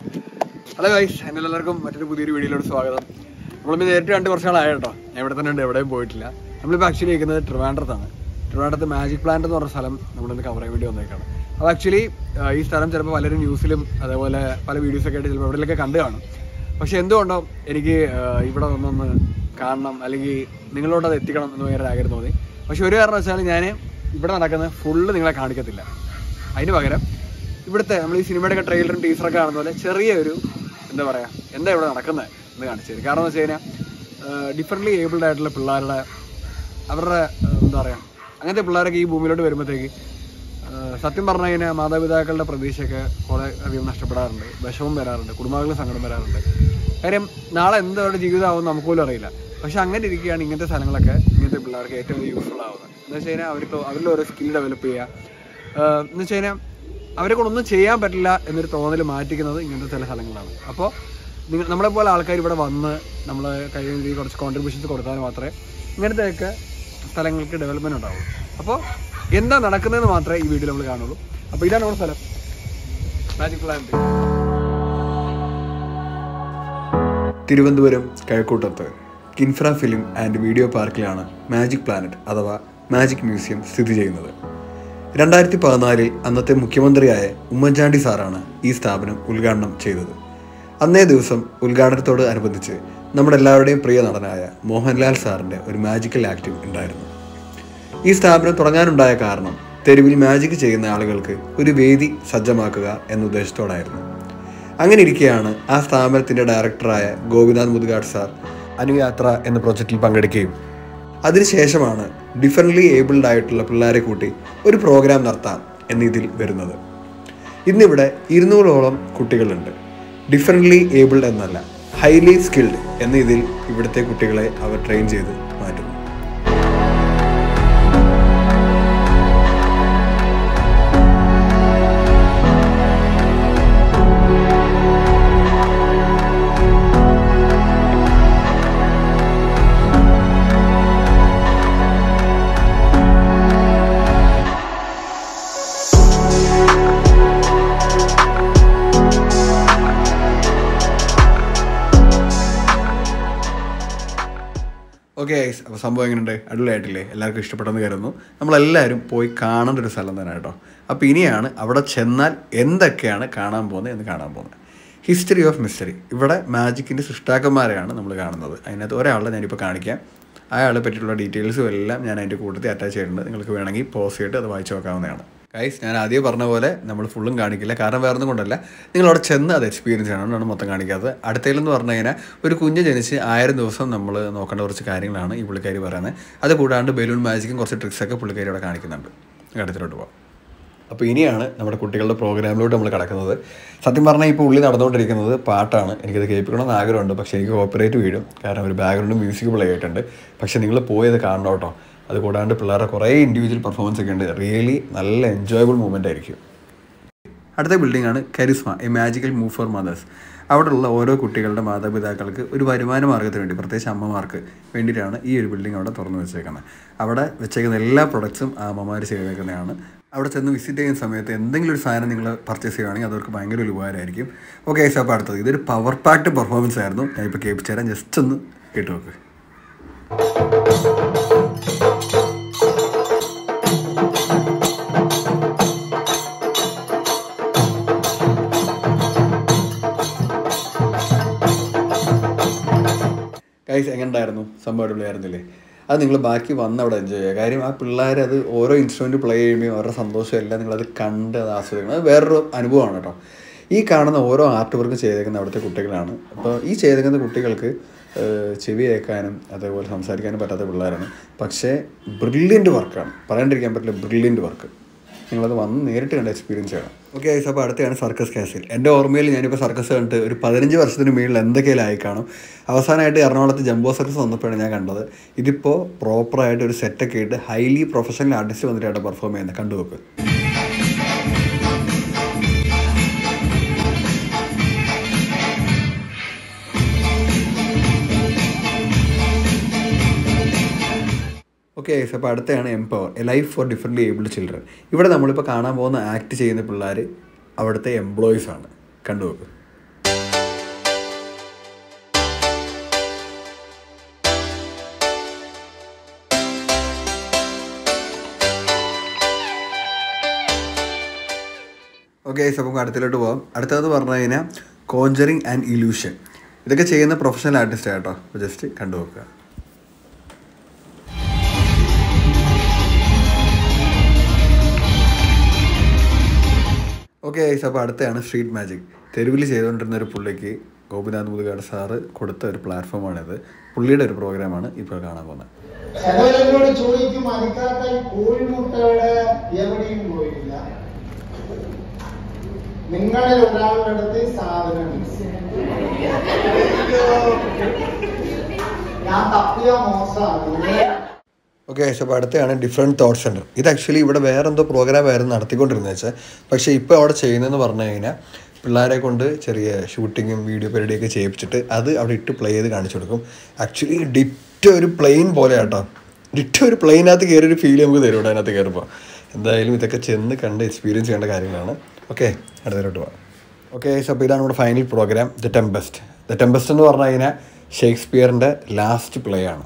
Hello guys എൻ്റെ എല്ലാവർക്കും മറ്റൊരു പുതിയൊരു വീഡിയോയിലോട് സ്വാഗതം നമ്മളിപ്പോൾ നേരിട്ട് രണ്ട് കുറച്ച് നാളായ കേട്ടോ ഞാൻ ഇവിടെ തന്നെ ഉണ്ട് എവിടെയും പോയിട്ടില്ല നമ്മളിപ്പോൾ ആക്ച്വലി നിൽക്കുന്നത് ട്രിവാൻഡ്രത്താണ് ട്രിവാൻഡ്രത്ത് മാജിക് പ്ലാന്റ് എന്ന് പറഞ്ഞ സ്ഥലം നമ്മളിന്ന് കവർ ചെയ്യാൻ വേണ്ടി വന്നേക്കാണ് അപ്പോൾ ആക്ച്വലി ഈ സ്ഥലം ചിലപ്പോൾ പലരും ന്യൂസിലും അതേപോലെ പല വീഡിയോസൊക്കെ ആയിട്ട് ചിലപ്പോൾ എവിടെയൊക്കെ കണ്ടു കാണും പക്ഷെ എന്തുകൊണ്ടോ എനിക്ക് ആ, ഇവിടെ വന്നൊന്ന് കാണണം അല്ലെങ്കിൽ നിങ്ങളോട് അത് എത്തിക്കണം എന്ന് ഭയങ്കര ആഗ്രഹം തോന്നി പക്ഷെ ഒരു കാരണം വെച്ചാൽ ഞാൻ ഇവിടെ നടക്കുന്നത് ഫുള്ള് നിങ്ങളെ കാണിക്കത്തില്ല അതിന് പകരം ഇവിടുത്തെ നമ്മൾ ഈ സിനിമയുടെ ട്രെയിലറും ടീസറൊക്കെ കാണുന്ന പോലെ ചെറിയൊരു എന്താ പറയുക എന്താ ഇവിടെ നടക്കുന്നത് എന്ന് കാണിച്ചു തരും കാരണം എന്ന് വെച്ച് കഴിഞ്ഞാൽ ഡിഫറെൻ്റ്ലി ഏബിൾഡ് ആയിട്ടുള്ള പിള്ളേരുടെ അവരുടെ ആ, എന്താ പറയുക അങ്ങനത്തെ പിള്ളേരൊക്കെ ഈ ഭൂമിയിലോട്ട് വരുമ്പോഴത്തേക്ക് ആ, സത്യം പറഞ്ഞു കഴിഞ്ഞാൽ മാതാപിതാക്കളുടെ പ്രതീക്ഷയൊക്കെ കുറേ അധികം നഷ്ടപ്പെടാറുണ്ട് വിഷമം വരാറുണ്ട് കുടുംബാംഗങ്ങൾ സങ്കടം വരാറുണ്ട് കാര്യം നാളെ എന്ത് അവരുടെ ജീവിതമാവും നമുക്ക് പോലും അറിയില്ല പക്ഷെ അങ്ങനെ ഇരിക്കുകയാണ് ഇങ്ങനത്തെ സ്ഥലങ്ങളൊക്കെ ഇങ്ങനത്തെ പിള്ളേർക്ക് ഏറ്റവും യൂസ്ഫുൾ ആവുന്നത് എന്ന് വെച്ച് കഴിഞ്ഞാൽ അവർക്ക് അവരിൽ ഓരോ സ്കിൽ ഡെവലപ്പ് ചെയ്യുക ആഹ് എന്ന് വെച്ച് കഴിഞ്ഞാൽ അവരെ കൊണ്ടൊന്നും ചെയ്യാൻ പറ്റില്ല എന്നൊരു തോന്നൽ മാറ്റിക്കുന്നത് ഇങ്ങനത്തെ ചില സ്ഥലങ്ങളാണ് അപ്പോൾ നിങ്ങൾ നമ്മളെ പോലെ ആൾക്കാർ ഇവിടെ വന്ന് നമ്മൾ കഴിയുന്ന രീതിയിൽ കുറച്ച് കോൺട്രിബ്യൂഷൻസ് കൊടുത്താൽ മാത്രമേ ഇങ്ങനത്തെയൊക്കെ സ്ഥലങ്ങൾക്ക് ഡെവലപ്മെൻറ്റ് ഉണ്ടാവുള്ളൂ അപ്പോൾ എന്താ നടക്കുന്നതെന്ന് മാത്രമേ ഈ വീഡിയോ നമ്മൾ കാണുള്ളൂ അപ്പോൾ ഇതാണ് നമ്മുടെ സ്ഥലം മാജിക് പ്ലാന്റ് തിരുവനന്തപുരം കഴക്കൂട്ടത്ത് കിൻഫ്ര ഫിലിം ആൻഡ് വീഡിയോ പാർക്കിലാണ് മാജിക് പ്ലാനറ്റ് അഥവാ മാജിക് മ്യൂസിയം സ്ഥിതി ചെയ്യുന്നത് രണ്ടായിരത്തി പതിനാലിൽ അന്നത്തെ മുഖ്യമന്ത്രിയായ ഉമ്മൻചാണ്ടി സാറാണ് ഈ സ്ഥാപനം ഉദ്ഘാടനം ചെയ്തത് അന്നേ ദിവസം ഉദ്ഘാടനത്തോട് അനുബന്ധിച്ച് നമ്മുടെ എല്ലാവരുടെയും പ്രിയ നടനായ മോഹൻലാൽ സാറിൻ്റെ ഒരു മാജിക്കൽ ആക്ടിവ് ഉണ്ടായിരുന്നു ഈ സ്ഥാപനം തുടങ്ങാനുണ്ടായ കാരണം തെരുവിൽ മാജിക് ചെയ്യുന്ന ആളുകൾക്ക് ഒരു വേദി സജ്ജമാക്കുക എന്ന ഉദ്ദേശത്തോടായിരുന്നു അങ്ങനെ ഇരിക്കെയാണ് ആ സ്ഥാപനത്തിൻ്റെ ഡയറക്ടറായ ഗോപിനാഥ് മുതുകാട് സാർ അനുയാത്ര എന്ന പ്രൊജക്റ്റിൽ പങ്കെടുക്കുകയും അതിനുശേഷമാണ് ഡിഫറൻ്റ്ലി ഏബിൾഡ് ആയിട്ടുള്ള പിള്ളേരെ കൂട്ടി ഒരു പ്രോഗ്രാം നടത്താം എന്നതിൽ വരുന്നത് ഇന്നിവിടെ ഇരുന്നൂറോളം കുട്ടികളുണ്ട് ഡിഫറൻ്റ്ലി ഏബിൾഡ് എന്നല്ല ഹൈലി സ്കിൽഡ് എന്ന ഇതിൽ ഇവിടുത്തെ കുട്ടികളെ അവർ ട്രെയിൻ ചെയ്ത് മാറ്റുന്നു ഓക്കെ അപ്പോൾ സംഭവം എങ്ങനെയുണ്ട് അടിപൊളിയായിട്ടില്ലേ എല്ലാവർക്കും ഇഷ്ടപ്പെട്ടെന്ന് കരുതുന്നു നമ്മളെല്ലാവരും പോയി കാണേണ്ട ഒരു സ്ഥലം തന്നെ കേട്ടോ അപ്പോൾ ഇനിയാണ് അവിടെ ചെന്നാൽ എന്തൊക്കെയാണ് കാണാൻ പോകുന്നത് എന്ന് കാണാൻ പോകുന്നത് ഹിസ്റ്ററി ഓഫ് മിസ്റ്ററി ഇവിടെ മാജിക്കിൻ്റെ സൃഷ്ടാക്കന്മാരെയാണ് നമ്മൾ കാണുന്നത് അതിനകത്ത് ഒരാളെ ഞാനിപ്പോൾ കാണിക്കാം അയാളെ പറ്റിയിട്ടുള്ള ഡീറ്റെയിൽസും എല്ലാം ഞാൻ അതിൻ്റെ കൂട്ടത്തിൽ അറ്റാച്ച് ചെയ്തിട്ടുണ്ട് നിങ്ങൾക്ക് വേണമെങ്കിൽ പോസ് ചെയ്തിട്ട് അത് വായിച്ചു നോക്കാവുന്നതാണ് ഗൈസ് ഞാൻ ആദ്യം പറഞ്ഞ പോലെ നമ്മൾ ഫുള്ളും കാണിക്കില്ല കാരണം വേറെ ഒന്നും കൊണ്ടല്ല നിങ്ങൾ അവിടെ ചെന്ന് അത് എക്സ്പീരിയൻസ് ചെയ്യണം അതുകൊണ്ടാണ് മൊത്തം കാണിക്കാത്തത് അടുത്തതിലെന്ന് പറഞ്ഞു കഴിഞ്ഞാൽ ഒരു കുഞ്ഞ് ജനിച്ച് ആയിരം ദിവസം നമ്മൾ നോക്കേണ്ട കുറച്ച് കാര്യങ്ങളാണ് ഈ പുള്ളിക്കാരി പറയുന്നത് അത് കൂടാണ്ട് ബലൂൺ മാജിക്കും കുറച്ച് ട്രിക്സൊക്കെ പുള്ളിക്കാരി അവിടെ കാണിക്കുന്നുണ്ട് അടുത്തിലോട്ട് പോകാം അപ്പോൾ ഇനിയാണ് നമ്മുടെ കുട്ടികളുടെ പ്രോഗ്രാമിലോട്ട് നമ്മൾ കിടക്കുന്നത് സത്യം പറഞ്ഞാൽ ഇപ്പോൾ ഉള്ളി നടന്നുകൊണ്ടിരിക്കുന്നത് പാട്ടാണ് എനിക്കത് കേൾപ്പിക്കണമെന്ന് ആഗ്രഹമുണ്ട് പക്ഷേ എനിക്ക് കോപ്പറേറ്റ് വീഴും കാരണം ഒരു ബാക്ക്ഗ്രൗണ്ട് മ്യൂസിക് പ്ലേ ആയിട്ടുണ്ട് പക്ഷേ നിങ്ങൾ പോയത് കാണണം കേട്ടോ അത് കൂടാണ്ട് പിള്ളേരുടെ കുറേ ഇൻഡിവിജ്വൽ പെർഫോമൻസ് ഒക്കെ ഉണ്ട് റിയലി നല്ല എൻജോയബിൾ മൂമെൻ്റ് ആയിരിക്കും അടുത്ത ബിൽഡിംഗ് ആണ് charisma a magical move for mothers അവിടെയുള്ള ഓരോ കുട്ടികളുടെ മാതാപിതാക്കൾക്ക് ഒരു വരുമാന മാർഗ്ഗത്തിന് വേണ്ടി പ്രത്യേകിച്ച് അമ്മമാർക്ക് വേണ്ടിയിട്ടാണ് ഈ ഒരു ബിൽഡിംഗ് അവിടെ തുറന്നു വെച്ചേക്കുന്നത് അവിടെ വെച്ചേക്കുന്ന എല്ലാ പ്രൊഡക്ട്സും ആ അമ്മമാർ ചെയ്തേക്കുന്നതാണ് അവിടെ ചെന്ന് വിസിറ്റ് ചെയ്യുന്ന സമയത്ത് എന്തെങ്കിലും ഒരു സാധനം നിങ്ങൾ പർച്ചേസ് ചെയ്യുകയാണെങ്കിൽ അതവർക്ക് ഭയങ്കര ഒരു ഉപകാരമായിരിക്കും ഓക്കെ അപ്പോൾ അടുത്തത് ഇതൊരു പവർ പാക്ട് പെർഫോമൻസ് ആയിരുന്നു ഞാൻ ഇപ്പോൾ കേൾപ്പിച്ചു തരാം ജസ്റ്റ് ഒന്ന് കേട്ടു നോക്ക് ഗൈസ് എങ്ങനെ ഉണ്ടായിരുന്നു സംഭവം അടിപൊളിയായിരുന്നില്ലേ അത് നിങ്ങൾ ബാക്കി വന്ന് അവിടെ എൻജോയ് ചെയ്യുക കാര്യം ആ പിള്ളേർ അത് ഓരോ ഇൻസ്ട്രുമെൻറ്റ് പ്ലേ ചെയ്യുമ്പോൾ അവരുടെ സന്തോഷം എല്ലാം നിങ്ങളത് കണ്ട് അത് ആസ്വദിക്കണം അത് വേറൊരു അനുഭവമാണ് കേട്ടോ ഈ കാണുന്ന ഓരോ ആർട്ട് വർക്ക് ചെയ്തേക്കുന്ന അവിടുത്തെ കുട്ടികളാണ് അപ്പോൾ ഈ ചെയ്തേക്കുന്ന കുട്ടികൾക്ക് ഏഹ്, ചെവി കേൾക്കാനും അതേപോലെ സംസാരിക്കാനും പറ്റാത്ത പിള്ളേരാണ് പക്ഷേ ബ്രില്യൻ്റ് വർക്കാണ് പറയാണ്ടിരിക്കാൻ പറ്റില്ല ബ്രില്യൻ്റ് വർക്ക് നിങ്ങളത് വന്ന് നേരിട്ട് കണ്ട് എക്സ്പീരിയൻസ് ചെയ്യണം ഓക്കെ ഐസ് അപ്പോൾ അടുത്താണ് സർക്കസ് കാസിൽ എൻ്റെ ഓർമ്മയിൽ ഞാനിപ്പോൾ സർക്കസ് കണ്ടിട്ട് ഒരു പതിനഞ്ച് വർഷത്തിന് മുകളിൽ എന്തൊക്കെയാലും ആയി കാണും അവസാനമായിട്ട് എറണാകുളത്ത് ജംബോ സർക്കസ് വന്നപ്പോഴാണ് ഞാൻ കണ്ടത് ഇതിപ്പോൾ പ്രോപ്പറായിട്ട് ഒരു സെറ്റൊക്കെ ഇട്ട് ഹൈലി പ്രൊഫഷണൽ ആർട്ടിസ്റ്റ് വന്നിട്ടാണ് പെർഫോം ചെയ്യുന്നത് കണ്ടു നോക്ക് ഓക്കെ അപ്പോൾ അടുത്തതാണ് empower a life for differently abled children ഇവിടെ നമ്മളിപ്പോൾ കാണാൻ പോകുന്ന ആക്ട് ചെയ്യുന്ന പിള്ളേർ അവിടുത്തെ എംപ്ലോയീസ് ആണ് കണ്ടു നോക്ക് ഓക്കെ അപ്പം അടുത്തിലോട്ട് പോകാം അടുത്തതെന്ന് പറഞ്ഞു കഴിഞ്ഞാൽ കോഞ്ചറിങ് ആൻഡ് ഇലൂഷൻ ഇതൊക്കെ ചെയ്യുന്ന പ്രൊഫഷണൽ ആർട്ടിസ്റ്റ് കേട്ടോ അപ്പോൾ ജസ്റ്റ് കണ്ടു നോക്കുക ഓക്കെ ഐസ് അപ്പോൾ അടുത്തതാണ് സ്ട്രീറ്റ് മാജിക് തെരുവിൽ ചെയ്തുകൊണ്ടിരുന്ന ഒരു പുള്ളിക്ക് ഗോപിനാഥ് മുതുകാട് സാറ് കൊടുത്ത ഒരു പ്ലാറ്റ്ഫോമാണിത് പുള്ളിയുടെ ഒരു പ്രോഗ്രാമാണ് ഇപ്പോൾ കാണാൻ പോകുന്നത് ചിലവരോട് ചോദിക്കും അരിക്കാത്ത ഈ കോഴിമുട്ടയുടെ എവിടെയും പോയില്ല നിങ്ങളിൽ ഒരാളുടെ അടുത്ത് ഈ സാധനം മിസ്. ഞാൻ തപ്പിയ മോശമാണ് ഓക്കെ അപ്പോൾ അടുത്തതാണ് ഡിഫറെൻറ്റ് തോട്ട് സെൻറ്റർ ഇത് ആക്ച്വലി ഇവിടെ വേറെ എന്തോ പ്രോഗ്രാം ആയിരുന്നു നടത്തിക്കൊണ്ടിരുന്നത് വെച്ചാൽ പക്ഷേ ഇപ്പോൾ അവിടെ ചെയ്യുന്നതെന്ന് പറഞ്ഞു കഴിഞ്ഞാൽ പിള്ളേരെ കൊണ്ട് ചെറിയ ഷൂട്ടിങ്ങും വീഡിയോ പരിപാടിയൊക്കെ ചെയ്യിപ്പിച്ചിട്ട് അത് അവിടെ ഇട്ട് പ്ലേ ചെയ്ത് കാണിച്ചു കൊടുക്കും ആക്ച്വലി ഡിറ്റ ഒരു പ്ലെയിൻ പോലെ കേട്ടോ ഡിറ്റ ഒരു പ്ലെയിനകത്ത് കയറി ഒരു ഫീൽ നമുക്ക് തരും ഇവിടെ അതിനകത്ത് കയറുമ്പോൾ എന്തായാലും ഇതൊക്കെ ചെന്ന് കണ്ട് എക്സ്പീരിയൻസ് ചെയ്യേണ്ട കാര്യങ്ങളാണ് ഓക്കെ അടുത്തതിലോട്ട് പോകാം ഓക്കെ അപ്പോൾ ഇതാണ് നമ്മുടെ final programme the Tempest the Tempest എന്ന് പറഞ്ഞു കഴിഞ്ഞാൽ ഷേക്സ്പിയറിൻ്റെ ലാസ്റ്റ് പ്ലേ ആണ്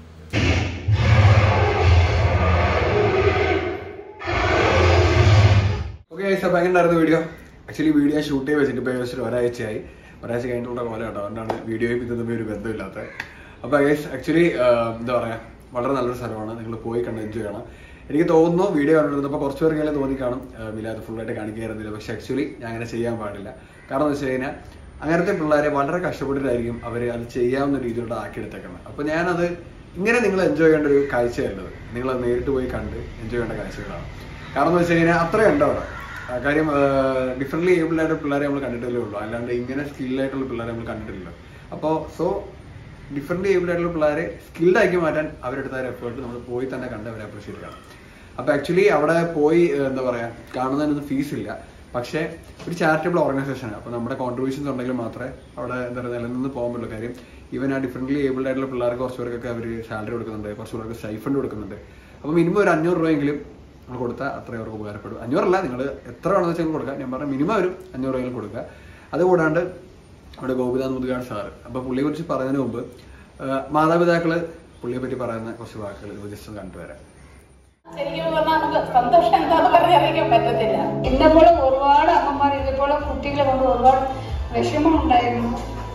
ഓക്കെ അപ്പോൾ എങ്ങനെയായിരുന്നു വീഡിയോ ആക്ച്വലി വീഡിയോ ഷൂട്ട് ചെയ്ത് വെച്ചിട്ട് ഇപ്പോൾ ഏകദേശം ഒരു ഒരാഴ്ചയായി ഒരാഴ്ച കഴിഞ്ഞിട്ടുള്ള പോലെ കേട്ടോ അതുകൊണ്ടാണ് വീഡിയോയും ഇത് തമ്മിൽ ഒരു ബന്ധമില്ലാത്തത് അപ്പോൾ ഗൈസ് ആക്ച്വലി എന്താ പറയുക വളരെ നല്ലൊരു സ്ഥലമാണ് നിങ്ങൾ പോയി കണ്ട് എൻജോയ് ചെയ്യണം എനിക്ക് തോന്നുന്നു വീഡിയോ കണ്ടിരുന്നപ്പോൾ കുറച്ച് പേർക്കെങ്കിലും തോന്നി കാണും മിലാദ് ഫുള്ളായിട്ട് കാണിക്കായിരുന്നില്ല പക്ഷേ ആക്ച്വലി ഞാൻ അങ്ങനെ ചെയ്യാൻ പാടില്ല കാരണം എന്ന് വെച്ച് കഴിഞ്ഞാൽ അങ്ങനത്തെ പിള്ളേരെ വളരെ കഷ്ടപ്പെട്ടിട്ടായിരിക്കും അവർ അത് ചെയ്യാവുന്ന രീതിയിലുള്ള ആക്കിയെടുത്തേക്കുന്നത് അപ്പോൾ ഞാനത് ഇങ്ങനെ നിങ്ങൾ എൻജോയ് ചെയ്യേണ്ട ഒരു കാഴ്ചയല്ലത് നിങ്ങൾ അത് നേരിട്ട് പോയി കണ്ട് എൻജോയ് ചെയ്യേണ്ട കാഴ്ചകളാണ് കാരണം എന്ന് വെച്ച് കഴിഞ്ഞാൽ അത്രയും ഉണ്ട് അവിടെ ആ കാര്യം ഡിഫറെൻ്റ്ലി ഏബിൾഡ് ആയിട്ടുള്ള പിള്ളേരെ നമ്മൾ കണ്ടിട്ടല്ലേ ഉള്ളൂ അല്ലാണ്ട് ഇങ്ങനെ സ്കില്ലായിട്ടുള്ള പിള്ളേരെ നമ്മൾ കണ്ടിട്ടില്ല അപ്പോൾ സോ ഡിഫറെൻ്റ് ഏബിൾഡ് ആയിട്ടുള്ള പിള്ളേരെ സ്കിൽഡാക്കി മാറ്റാൻ അവരെടുത്ത ഒരു എഫേർട്ട് നമ്മൾ പോയി തന്നെ കണ്ട് അവരെ അപ്രീഷിയേറ്റ് ചെയ്യണം അപ്പോൾ ആക്ച്വലി അവിടെ പോയി ഏഹ്, എന്താ പറയുക കാണുന്നതിനൊന്നും ഫീസ് ഇല്ല പക്ഷേ ഒരു ചാരിറ്റബിൾ ഓർഗനൈസേഷനാണ് അപ്പോൾ നമ്മുടെ കോൺട്രിബ്യൂഷൻസ് ഉണ്ടെങ്കിൽ മാത്രമേ അവിടെ എന്താ പറയുക നിലനിന്ന് പോകാൻ പറ്റുള്ളൂ കാര്യം ഈവൻ ആ ഡിഫറെൻ്റ്ലി ഏബിൾഡ് ആയിട്ടുള്ള പിള്ളേർക്ക് കുറച്ച് പേർക്കൊക്കെ അവർ സാലറി കൊടുക്കുന്നുണ്ട് കുറച്ച് പേർക്ക് സ്റ്റൈഫണ്ട് കൊടുക്കുന്നുണ്ട് അപ്പോൾ മിനിമം ഒരു അഞ്ഞൂറ് രൂപയെങ്കിലും നമ്മൾ കൊടുത്താൽ അത്രയും അവർക്ക് ഉപകാരപ്പെടും അഞ്ഞൂറല്ല നിങ്ങൾ എത്ര വേണമെന്ന് വെച്ചാൽ കൊടുക്കുക ഞാൻ പറഞ്ഞ മിനിമം ഒരു അഞ്ഞൂറ് രൂപയിൽ കൊടുക്കുക അതുകൂടാണ്ട് അവിടെ ഗോപിനാഥ് മുതുകാട് സാറ് അപ്പോൾ പുള്ളിയെ കുറിച്ച് പറയുന്നതിന് മുമ്പ് ആ, മാതാപിതാക്കള് പുള്ളിയെ പറ്റി പറയുന്ന കുറച്ച് വാക്കുകൾ ജസ്റ്റ് ഒന്ന് കണ്ടുവരാം ശരിക്കും പറഞ്ഞാൽ നമുക്ക് സന്തോഷം എന്താന്ന് പറഞ്ഞറിയിക്കാൻ പറ്റത്തില്ല എന്നെപ്പോലെ ഒരുപാട് അമ്മമാർ ഇതേപോലെ കുട്ടികളെ കൊണ്ട് ഒരുപാട് വിഷമം ഉണ്ടായിരുന്നു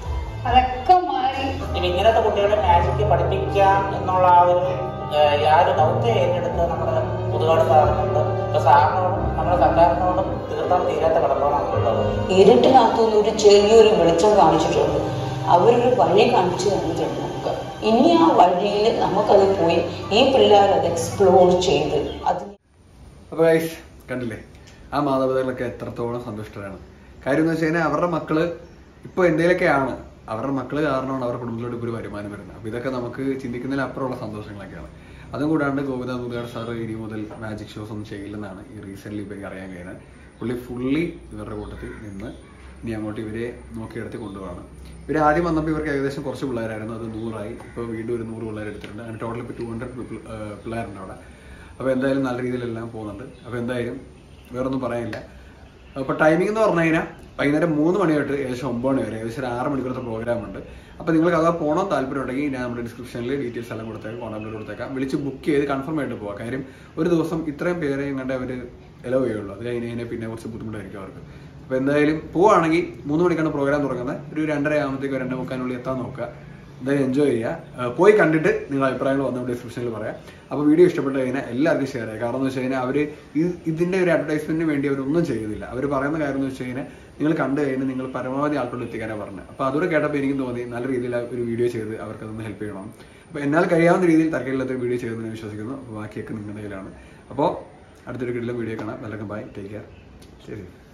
അതൊക്കെ മാറി ഇനി ഇങ്ങനത്തെ കുട്ടികളെ മാജിക് പഠിപ്പിക്കാം എന്നുള്ള ആ ഒരു ഏഹ്, ആ ഒരു ദൗത്യം ഏറ്റെടുത്ത് നമ്മുടെ പുതുകാട് സാറിനുണ്ട് ഇപ്പൊ സാറിനോടും നമ്മുടെ സർക്കാരിനോടും തീർത്താൻ തീരാത്ത കടപ്പാടാണ് ഉള്ളത് ഇരുട്ടിനകത്തുനിന്ന് ഒരു ചെറിയൊരു വെളിച്ചം കാണിച്ചിട്ടുണ്ട് അവരൊരു വഴി കാണിച്ചു തന്നിട്ടുണ്ട് നമുക്ക് ഇനി ആ വഴിയിൽ നമുക്കത് പോയി ഈ പിള്ളേർ അത് എക്സ്പ്ലോർ ചെയ്ത് അതിന് അപ്പോൾ ഗൈസ് കണ്ടില്ലേ ആ മാതാപിതാക്കളൊക്കെ എത്രത്തോളം സന്തുഷ്ടരാണ് കാര്യം എന്ന് വെച്ച് കഴിഞ്ഞാൽ അവരുടെ മക്കള് ഇപ്പോൾ എന്തെങ്കിലുമൊക്കെയാണ് അവരുടെ മക്കള് കാരണമാണ് അവരുടെ കുടുംബത്തിലോട്ട് ഇപ്പോൾ ഒരു വരുമാനം വരുന്നത് അപ്പോൾ ഇതൊക്കെ നമുക്ക് ചിന്തിക്കുന്നതിൽ അപ്പുറമുള്ള സന്തോഷങ്ങളൊക്കെയാണ് അതും കൂടാണ്ട് ഗോപിനാഥ് മുതുകാട് സാറ് ഇനി മുതൽ മാജിക് ഷോസ് ഒന്നും ചെയ്യില്ലെന്നാണ് ഈ റീസെൻ്റ്ലി ഇപ്പോൾ എനിക്ക് അറിയാൻ കഴിയുന്നത് പുള്ളി ഫുള്ളി ഇവരുടെ കൂട്ടത്തിൽ നിന്ന് ഇനി അങ്ങോട്ട് ഇവരെ നോക്കിയെടുത്ത് കൊണ്ടുപോകണം ഇവർ ആദ്യം വന്നപ്പോൾ ഇവർക്ക് ഏകദേശം കുറച്ച് പിള്ളേരായിരുന്നു അത് നൂറായി ഇപ്പോൾ വീണ്ടും ഒരു നൂറ് പിള്ളേർ എടുത്തിട്ടുണ്ട് അങ്ങനെ ടോട്ടൽ ഇപ്പോൾ ടു ഹൺഡ്രഡ് പിള്ളേരുണ്ട് അവിടെ അപ്പോൾ എന്തായാലും നല്ല രീതിയിലെല്ലാം പോകുന്നുണ്ട് അപ്പോൾ എന്തായാലും വേറൊന്നും പറയാനില്ല അപ്പോൾ ടൈമിംഗ് എന്ന് പറഞ്ഞു കഴിഞ്ഞാൽ വൈകുന്നേരം മൂന്ന് മണി തൊട്ട് ഏകദേശം ഒമ്പത് മണി വരെ ഏകദേശം ഒരു ആറ് മണിക്കൂറത്തെ പ്രോഗ്രാം ഉണ്ട് അപ്പോൾ നിങ്ങൾക്ക് അതാ പോകണം താല്പര്യം ഉണ്ടെങ്കിൽ ഞാൻ നമ്മുടെ ഡിസ്ക്രിപ്ഷനിൽ ഡീറ്റെയിൽസ് എല്ലാം കൊടുത്തേക്കാം കോൺടാക്ട് കൊടുത്തേക്കാം വിളിച്ച് ബുക്ക് ചെയ്ത് കൺഫേം ആയിട്ട് പോകാം കാര്യം ഒരു ദിവസം ഇത്രയും പേരെയും കണ്ട് അവർ എലവ് ചെയ്യുള്ളൂ അത് കഴിഞ്ഞ് കഴിഞ്ഞാൽ പിന്നെ കുറച്ച് ബുദ്ധിമുട്ടായിരിക്കും അവർക്ക് അപ്പോൾ എന്തായാലും പോവുകയാണെങ്കിൽ മൂന്ന് മണിക്കാണ് പ്രോഗ്രാം തുടങ്ങുന്നത് ഒരു രണ്ടര ആകുമ്പോഴത്തേക്ക് രണ്ടേ മുക്കാലിനുള്ളിൽ എത്താൻ നോക്കുക എന്തായാലും എൻജോയ് ചെയ്യുക ആ, പോയി കണ്ടിട്ട് നിങ്ങളുടെ അഭിപ്രായങ്ങൾ വന്ന ഡിസ്ക്രിപ്ഷനിൽ പറയാം അപ്പോൾ വീഡിയോ ഇഷ്ടപ്പെട്ട് കഴിഞ്ഞാൽ എല്ലാവർക്കും ഷെയർ ചെയ്യുക കാരണം എന്ന് വെച്ച് കഴിഞ്ഞാൽ അവർ ഇതിൻ്റെ ഒരു അഡ്വർടൈസ്മെന്റിന് വേണ്ടി അവരൊന്നും ചെയ്യുന്നില്ല അവർ പറയുന്ന കാര്യം എന്ന് വെച്ച് കഴിഞ്ഞാൽ നിങ്ങൾ കണ്ടു കഴിഞ്ഞാൽ നിങ്ങൾ പരമാവധി ആൾക്കളിൽ എത്തിക്കാനാണ് പറഞ്ഞത് അപ്പോൾ അതുകൂടെ കേട്ടപ്പോൾ എനിക്കും തോന്നി നല്ല രീതിയിൽ ആ ഒരു വീഡിയോ ചെയ്ത് അവർക്ക് അതൊന്ന് ഹെൽപ്പ് ചെയ്യണം അപ്പോൾ എന്നാൽ കഴിയാവുന്ന രീതിയിൽ തരക്കേടില്ലാത്ത വീഡിയോ ചെയ്തെന്ന് ഞാൻ വിശ്വസിക്കുന്നു അപ്പോൾ ബാക്കിയൊക്കെ നിങ്ങളുടെ കയ്യിലാണ് അപ്പോൾ അടുത്തൊരു കിടിലം വീഡിയോ കാണാം എല്ലാവർക്കും ബൈ ടേക്ക് കെയർ ശരി